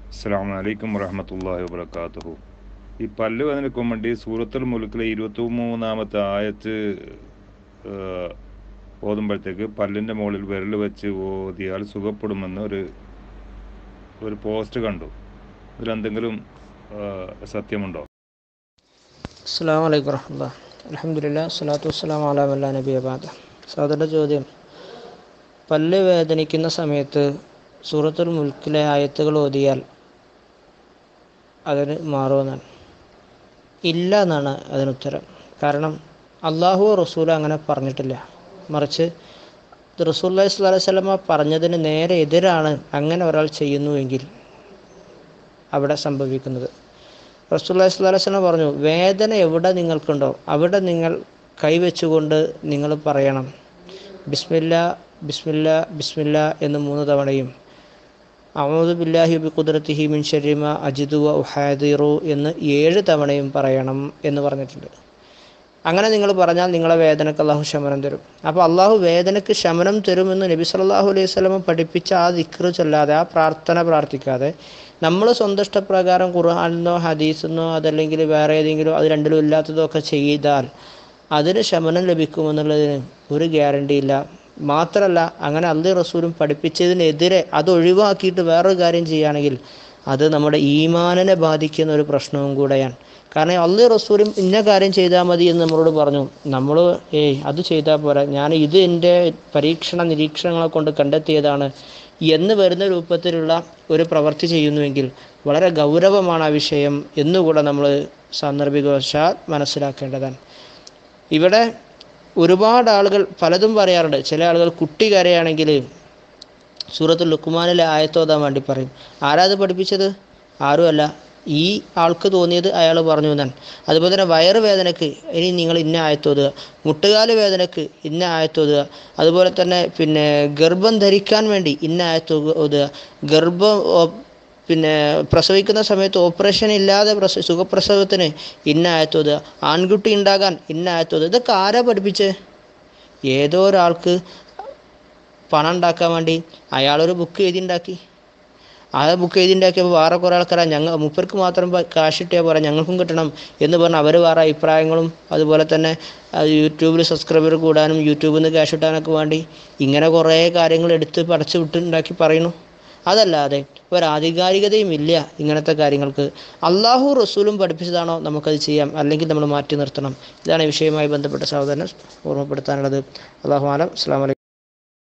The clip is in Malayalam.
അസ്സാം വലൈക്കും വറഹമത്തല്ലാഹി വബർക്കാത്തുഹു ഈ പല്ല് വേദനയ്ക്കും വേണ്ടി സൂറത്തുൽ മുലുക്കിലെ ഇരുപത്തി മൂന്നാമത്തെ ആയത്ത് ഏഹ്, ഓതുമ്പോഴത്തേക്ക് പല്ലിൻ്റെ മുകളിൽ വിരൽ വെച്ച് ഓതിയാൽ സുഖപ്പെടുമെന്ന് ഒരു ഒരു പോസ്റ്റ് കണ്ടു ഇതിലെന്തെങ്കിലും ഏഹ്, സത്യമുണ്ടോ അസ്സാം വലൈക്കും വറഹമുല്ല അലഹമുല്ല സ്വലാത്തു വസ്സലാം അലാ വല്ല നബി അബാദ സഹോദരൻ്റെ ചോദ്യം പല്ല് വേദനിക്കുന്ന സമയത്ത് സൂറത്തുൽ മുൽക്കിലെ ആയത്തുകൾ ഓതിയാൽ അതിന് മാറുമെന്നാണ് ഇല്ല എന്നാണ് അതിനുത്തരം കാരണം അള്ളാഹു റസൂൽ അങ്ങനെ പറഞ്ഞിട്ടില്ല മറിച്ച് റസൂല്ലാ സ്വല്ലല്ലാഹി അലൈഹി വസല്ലമ പറഞ്ഞതിന് നേരെ എതിരാണ് അങ്ങനെ ഒരാൾ ചെയ്യുന്നുവെങ്കിൽ അവിടെ സംഭവിക്കുന്നത് റസൂല്ലാ സ്വല്ലല്ലാഹി അലൈഹി വസല്ലം പറഞ്ഞു വേദന എവിടെ നിങ്ങൾക്കുണ്ടോ അവിടെ നിങ്ങൾ കൈവച്ചുകൊണ്ട് നിങ്ങൾ പറയണം ബിസ്മില്ല ബിസ്മില്ല ബിസ്മില്ല എന്ന് മൂന്ന് തവണയും അമൂദ് ബില്ലാഹി ബി കുദറത്തിഹി മിൻ ഷരിമ അജിദു വ ഉഹാദിറു എന്ന് ഏഴ് തവണയും പറയണം എന്ന് പറഞ്ഞിട്ടുണ്ട് അങ്ങനെ നിങ്ങൾ പറഞ്ഞാൽ നിങ്ങളെ വേദനക്ക് അള്ളാഹു ശമനം തരും അപ്പോൾ അള്ളാഹു വേദനയ്ക്ക് ശമനം തരുമെന്ന് നബി സല്ലല്ലാഹു അലൈഹി വസല്ലം പഠിപ്പിച്ച ആ ദിക്റ് ചൊല്ലാതെ ആ പ്രാർത്ഥന പ്രാർത്ഥിക്കാതെ നമ്മൾ സ്വന്തം ഇഷ്ടപ്രകാരം ഖുർആാനെന്നോ ഹദീസെന്നോ അതല്ലെങ്കിൽ വേറെ ഏതെങ്കിലും അത് രണ്ടിലും ഇല്ലാത്തതോ ഒക്കെ ചെയ്താൽ അതിന് ശമനം ലഭിക്കുമെന്നുള്ളതിന് ഒരു ഗ്യാരണ്ടി ഇല്ല മാത്രമല്ല അങ്ങനെ അള്ളി റസൂലും പഠിപ്പിച്ചതിനെതിരെ അത് ഒഴിവാക്കിയിട്ട് വേറൊരു കാര്യം ചെയ്യുകയാണെങ്കിൽ അത് നമ്മുടെ ഈമാനിനെ ബാധിക്കുന്ന ഒരു പ്രശ്നവും കൂടെയാണ് കാരണം അള്ളി റസൂലും ഇന്ന കാര്യം ചെയ്താൽ മതി എന്ന് നമ്മളോട് പറഞ്ഞു നമ്മൾ ഏയ് അത് ചെയ്താൽ പോരാ ഞാൻ ഇത് എൻ്റെ പരീക്ഷണ നിരീക്ഷണങ്ങളെ കൊണ്ട് കണ്ടെത്തിയതാണ് എന്ന് വരുന്ന രൂപത്തിലുള്ള ഒരു പ്രവൃത്തി ചെയ്യുന്നുവെങ്കിൽ വളരെ ഗൗരവമാണ് ആ വിഷയം എന്നുകൂടെ നമ്മൾ സാന്ദർഭികവശാൽ മനസ്സിലാക്കേണ്ടതാണ് ഇവിടെ ഒരുപാട് ആളുകൾ പലതും പറയാറുണ്ട് ചില ആളുകൾ കുട്ടി കരയാണെങ്കിൽ സൂറത്ത് ലുക്കുമാനിലെ ആയത്തോതാൻ വേണ്ടി പറയും ആരാ അത് പഠിപ്പിച്ചത് ആരുമല്ല ഈ ആൾക്ക് തോന്നിയത് അയാൾ പറഞ്ഞു എന്നാണ് അതുപോലെ തന്നെ വയറ് വേദനക്ക് ഇനി നിങ്ങൾ ഇന്ന ആയത്തോതുക മുട്ടുകാല് വേദനക്ക് ഇന്ന ആയത്തോതുക അതുപോലെ തന്നെ പിന്നെ ഗർഭം ധരിക്കാൻ വേണ്ടി ഇന്ന ആയത്തോ ഓതുക ഗർഭം ഓ- പിന്നെ പ്രസവിക്കുന്ന സമയത്ത് ഓപ്പറേഷൻ ഇല്ലാതെ പ്രസ സുഖപ്രസവത്തിന് ഇന്ന ആയത്തോതുക ആൺകുട്ടി ഉണ്ടാകാൻ ഇന്ന ആയത്തോതുക ഇതൊക്കെ ആരാ പഠിപ്പിച്ചത് ഏതോ ഒരാൾക്ക് പണം ഉണ്ടാക്കാൻ വേണ്ടി അയാളൊരു ബുക്ക് എഴുതി ഉണ്ടാക്കി ആ ബുക്ക് എഴുതി ഉണ്ടാക്കിയപ്പോൾ വേറെ കുറേ ആൾക്കാരാ ഞങ്ങൾ മുപ്പർക്ക് മാത്രം പ- കാശ് കിട്ടിയാൽ പോരാ ഞങ്ങൾക്കും കിട്ടണം എന്ന് പറഞ്ഞ് അവർ വേറെ അഭിപ്രായങ്ങളും അതുപോലെ തന്നെ ആ, യൂട്യൂബിൽ സബ്സ്ക്രൈബർ കൂടാനും യൂട്യൂബിൽ നിന്ന് ക്യാഷ് കിട്ടാനൊക്കെ വേണ്ടി ഇങ്ങനെ കുറേ കാര്യങ്ങൾ എടുത്ത് പടച്ചു വിട്ട് ഉണ്ടാക്കി പറയുന്നു അതല്ലാതെ ഒരാധികാരികതയും ഇല്ല ഇങ്ങനത്തെ കാര്യങ്ങൾക്ക് അള്ളാഹു റസൂലും പഠിപ്പിച്ചതാണോ നമുക്കത് ചെയ്യാം അല്ലെങ്കിൽ നമ്മൾ മാറ്റി നിർത്തണം ഇതാണ് ഈ വിഷയവുമായി ബന്ധപ്പെട്ട സഹോദരനെ ഓർമ്മപ്പെടുത്താനുള്ളത് അള്ളാഹു ആലം അസ്സാം വലൈക്കും